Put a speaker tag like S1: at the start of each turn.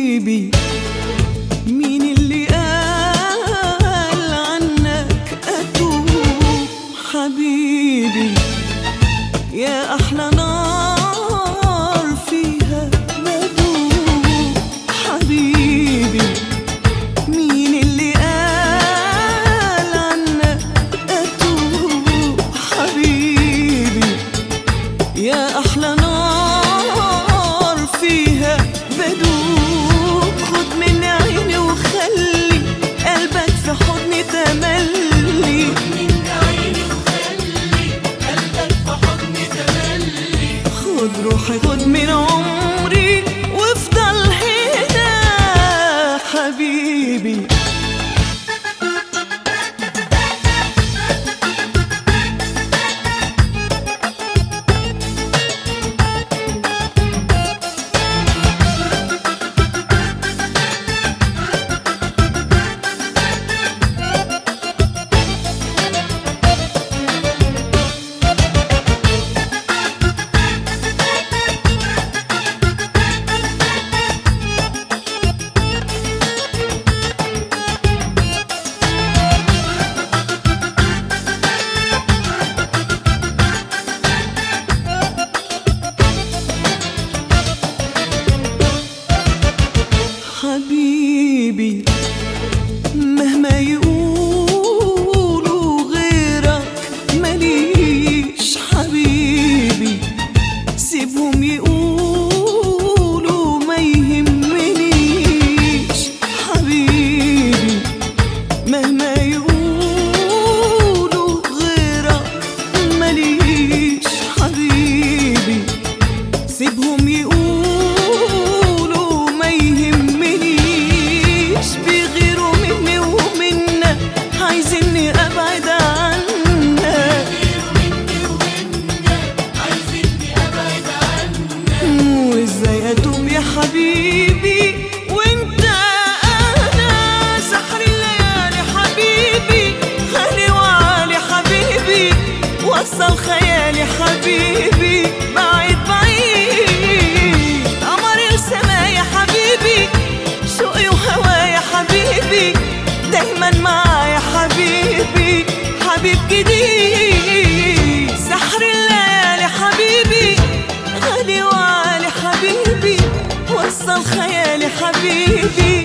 S1: حبيبي مين اللي قال عنك أتوب حبيبي يا أحلى نار فيها بدوب حبيبي مين اللي قال عنك أتوب حبيبي يا أحلى نار فيها بدوب خد من عيني وخلي قلبك في حضني تملي خد روحي خد من عمري وافضل هنا حبيبي حبيبي مهما يقولوا غيرك ماليش حبيبي سيبهم يقولوا ما يهمنيش حبيبي مهما يقولوا غيرك ماليش حبيبي سيبهم يقولوا ما يهمنيش بيغيروا مني ومنك عايزيني ابعد عنك وازاي اتوب يا حبيبي وانت انا سحر الليالي حبيبي خالي وعالي حبيبي وصل خيالي حبيبي بعيد بعيد قمر السما يا حبيبي شوقي وهوايا حبيبي دايما معايا حبيبي حبيب جديد سحر الليالي حبيبي غالي وعالي حبيبي وصل خيالي حبيبي